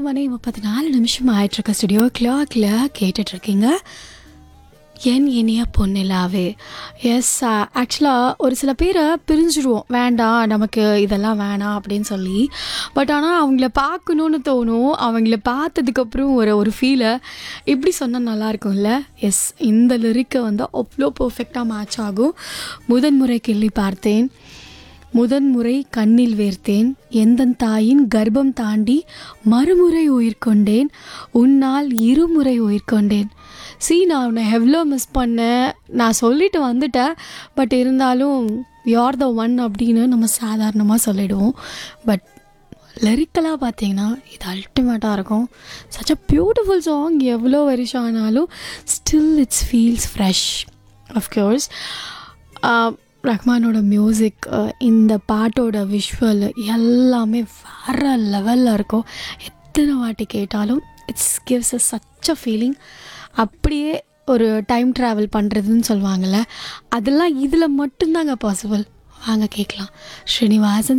மணி முப்பத்தி நாலு நிமிஷம் ஆயிட்டுருக்க ஸ்டுடியோ கிளாக்ல கேட்டுட்ருக்கீங்க என் இனிய பொன்னிலாவே எஸ் ஆக்சுவலாக ஒரு சில பேரை பிரிஞ்சிருவோம் வேண்டாம் நமக்கு இதெல்லாம் வேணாம் அப்படின்னு சொல்லி பட் ஆனால் அவங்கள பார்க்கணுன்னு தோணும் அவங்கள பார்த்ததுக்கப்புறம் ஒரு ஒரு ஃபீலை இப்படி சொன்னால் நல்லா இருக்கும்ல எஸ் இந்த லிரிக்கை வந்து அவ்வளோ பர்ஃபெக்டாக மேட்ச் ஆகும் முதன்முறை கிள்ளி பார்த்தேன் முதன்முறை கண்ணில் வேர்த்தேன் எந்தன் தாயின் கர்ப்பம் தாண்டி மறுமுறை உயிர் கொண்டேன் உன்னால் இருமுறை உயிர் கொண்டேன் சி நான் உன்னை எவ்வளோ மிஸ் பண்ணேன் நான் சொல்லிட்டு வந்துட்டேன் பட் இருந்தாலும் யார் த ஒன் அப்படின்னு நம்ம சாதாரணமாக சொல்லிடுவோம் பட் லிரிக்கலாக பார்த்தீங்கன்னா இது அல்டிமேட்டாக இருக்கும் சச் அ பியூட்டிஃபுல் சாங் எவ்வளோ வருஷம் ஆனாலும் still it's feels fresh of course ரஹ்மானோட மியூசிக் இந்த பாட்டோட விஷுவல் எல்லாமே வேறு லெவலில் இருக்கும் எத்தனை வாட்டி கேட்டாலும் it's gives a such a feeling அப்படியே ஒரு டைம் ட்ராவல் பண்ணுறதுன்னு சொல்லுவாங்கள்ல அதெல்லாம் இதில் மட்டும்தாங்க பாசிபிள் வாங்க கேட்கலாம் ஸ்ரீனிவாசன்